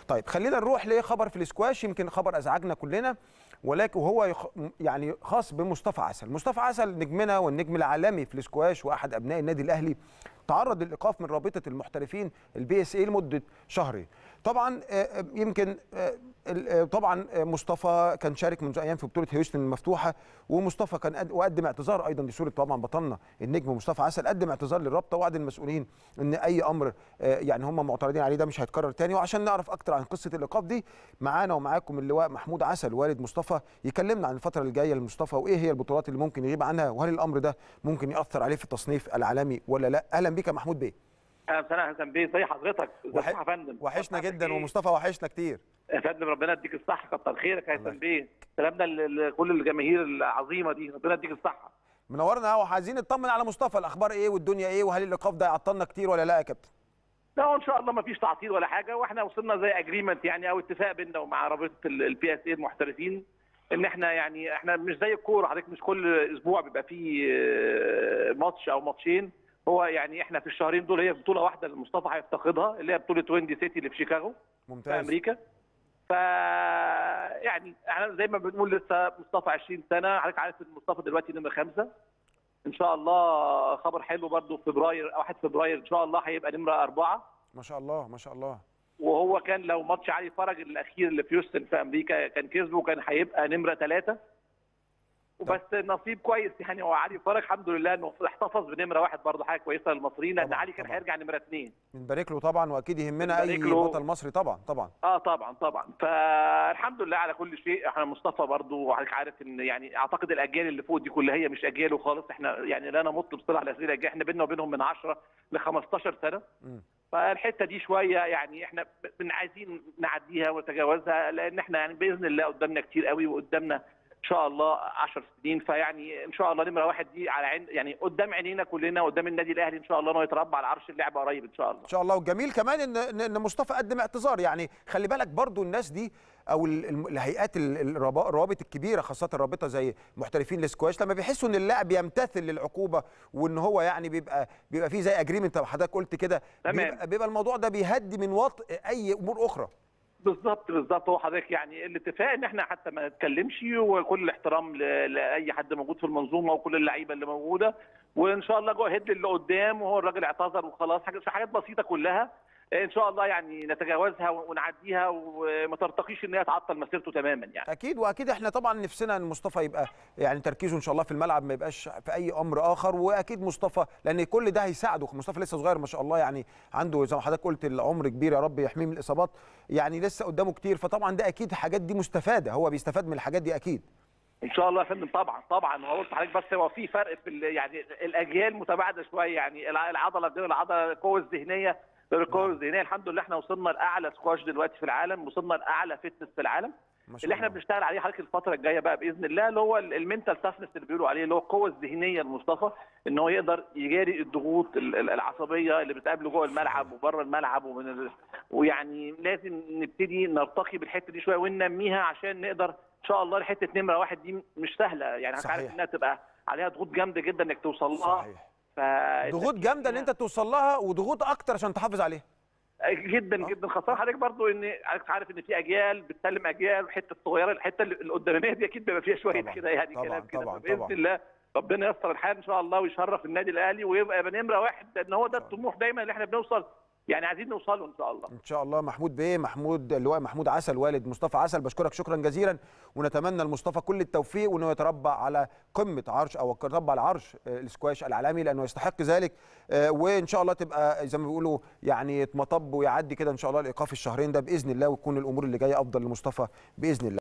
طيب خلينا نروح لخبر في الاسكواش يمكن خبر ازعجنا كلنا ولكن وهو يخ... يعني خاص بمصطفى عسل مصطفى عسل نجمنا والنجم العالمي في الاسكواش واحد ابناء النادي الاهلي تعرض للايقاف من رابطه المحترفين البي اس اي لمده شهرين طبعا يمكن طبعا مصطفى كان شارك منذ ايام في بطوله هيوستن المفتوحه ومصطفى كان قد وقدم اعتذار ايضا لصوره طبعا بطلنا النجم مصطفى عسل قدم اعتذار للرابطه وعد المسؤولين ان اي امر يعني هم معترضين عليه ده مش هيتكرر تاني وعشان نعرف اكتر عن قصه الايقاف دي معانا ومعاكم اللواء محمود عسل والد مصطفى يكلمنا عن الفتره الجايه لمصطفى وايه هي البطولات اللي ممكن يغيب عنها وهل الامر ده ممكن ياثر عليه في التصنيف العالمي ولا لا اهلا بك يا محمود بيه اهلا وسهلا حسن بيه زي حضرتك وح... يا فندم وحشنا جدا ومصطفى وحشنا كتير يا فندم ربنا يديك الصحه كتر خيرك يا حسن بيه سلامنا لكل الجماهير العظيمه دي ربنا يديك الصحه منورنا وعايزين نطمن على مصطفى الاخبار ايه والدنيا ايه وهل الايقاف ده يعطلنا كتير ولا لا يا كابتن لا ان شاء الله ما فيش تعطيل ولا حاجه واحنا وصلنا زي اجريمنت يعني او اتفاق بيننا ومع رابطه البي اس اي المحترفين ان احنا يعني احنا مش زي الكوره حضرتك مش كل اسبوع بيبقى فيه ماتش او ماتشين هو يعني احنا في الشهرين دول هي بطوله واحده اللي مصطفى هيفتقدها اللي هي بطوله ويندي سيتي اللي في شيكاغو ممتاز في امريكا ف يعني احنا زي ما بنقول لسه مصطفى 20 سنه حضرتك عارف ان مصطفى دلوقتي نمره خمسه ان شاء الله خبر حلو برده في فبراير 1 فبراير ان شاء الله هيبقى نمره اربعه ما شاء الله ما شاء الله وهو كان لو ماتش علي فرج الاخير اللي في يوستن في امريكا كان كسبه كان هيبقى نمره ثلاثه وبس نصيب كويس يعني هو علي فرج الحمد لله انه احتفظ بنمره واحد برضه حاجه كويسه للمصريين لان علي كان هيرجع نمره اثنين بنبارك له طبعا واكيد يهمنا اي بطل مصري طبعا طبعا اه طبعا طبعا فالحمد لله على كل شيء احنا مصطفى برضه حضرتك عارف ان يعني اعتقد الاجيال اللي فوق دي كلها هي مش اجياله خالص احنا يعني لا نمط بصله على اسئله اجيال احنا بيننا وبينهم من 10 ل 15 سنه م. فالحته دي شويه يعني احنا عايزين نعديها ونتجاوزها لان احنا يعني باذن الله قدامنا كتير قوي وقدامنا ان شاء الله 10 سنين فيعني ان شاء الله نمره واحد دي على عين يعني قدام عينينا كلنا قدام النادي الاهلي ان شاء الله انه يتربى على عرش اللعبه قريب ان شاء الله. ان شاء الله والجميل كمان ان ان مصطفى قدم اعتذار يعني خلي بالك برضو الناس دي او الهيئات الروابط الكبيره خاصه الرابطه زي محترفين الاسكواش لما بيحسوا ان اللاعب يمتثل للعقوبه وان هو يعني بيبقى بيبقى فيه زي اجريمنت حضرتك قلت كده بيبقى, بيبقى الموضوع ده بيهدي من وطء اي امور اخرى. بالظبط بالظبط هو حضرتك يعني الاتفاق ان احنا حتى ما نتكلمش وكل الاحترام لاي حد موجود في المنظومه وكل اللعيبه اللي موجوده وان شاء الله جو هيد اللي قدام وهو الراجل اعتذر وخلاص حاجات حاجات بسيطه كلها ان شاء الله يعني نتجاوزها ونعديها وما ترتقيش ان هي تعطل مسيرته تماما يعني اكيد واكيد احنا طبعا نفسنا ان مصطفى يبقى يعني تركيزه ان شاء الله في الملعب ما يبقاش في اي امر اخر واكيد مصطفى لان كل ده هيساعده مصطفى لسه صغير ما شاء الله يعني عنده زي ما حضرتك قلت العمر كبير يا رب يحميه من الاصابات يعني لسه قدامه كتير فطبعا ده اكيد الحاجات دي مستفاده هو بيستفاد من الحاجات دي اكيد ان شاء الله يا فندم طبعا طبعا هو قلت لحضرتك بس هو في فرق في يعني الاجيال متباعده شويه يعني العضله غير العضله القوه الذهنيه غير القوه الذهنيه الحمد لله احنا وصلنا لاعلى سكواش دلوقتي في العالم وصلنا لاعلى فتنس في العالم اللي احنا بنشتغل عليه حضرتك الفتره الجايه بقى باذن الله اللي هو المنتال تافنس اللي بيقولوا عليه اللي هو القوه الذهنيه لمصطفى ان هو يقدر يجاري الضغوط العصبيه اللي بتقابله جوه الملعب وبره الملعب ومن ال... ويعني لازم نبتدي نرتقي بالحته دي شويه وننميها عشان نقدر ان شاء الله لحته نمره واحد دي مش سهله يعني صحيح. عارف انها تبقى عليها ضغوط جامده جدا انك توصل لها صحيح. ضغوط جامده ان انت توصل لها وضغوط اكتر عشان تحافظ عليها جدا أه؟ جدا خاصه حضرتك برضو ان حضرتك عارف ان في اجيال بتسلم اجيال الحته الصغيره الحته اللي قدامانيه دي اكيد بيبقى فيها شويه كده يعني طبعًا كلام كده طبعًا باذن طبعًا. الله ربنا ييسر الحال ان شاء الله ويشرف النادي الاهلي ويبقى نمره واحد لان هو ده الطموح دايما اللي احنا بنوصل يعني عايزين نوصله ان شاء الله ان شاء الله محمود بيه محمود اللواء محمود عسل والد مصطفى عسل بشكرك شكرا جزيلا ونتمنى لمصطفى كل التوفيق وانه يتربع على قمه عرش او يتربع على عرش الاسكواش العالمي لانه يستحق ذلك وان شاء الله تبقى زي ما بيقولوا يعني يتمطب ويعدي كده ان شاء الله الايقاف الشهرين ده باذن الله ويكون الامور اللي جايه افضل لمصطفى باذن الله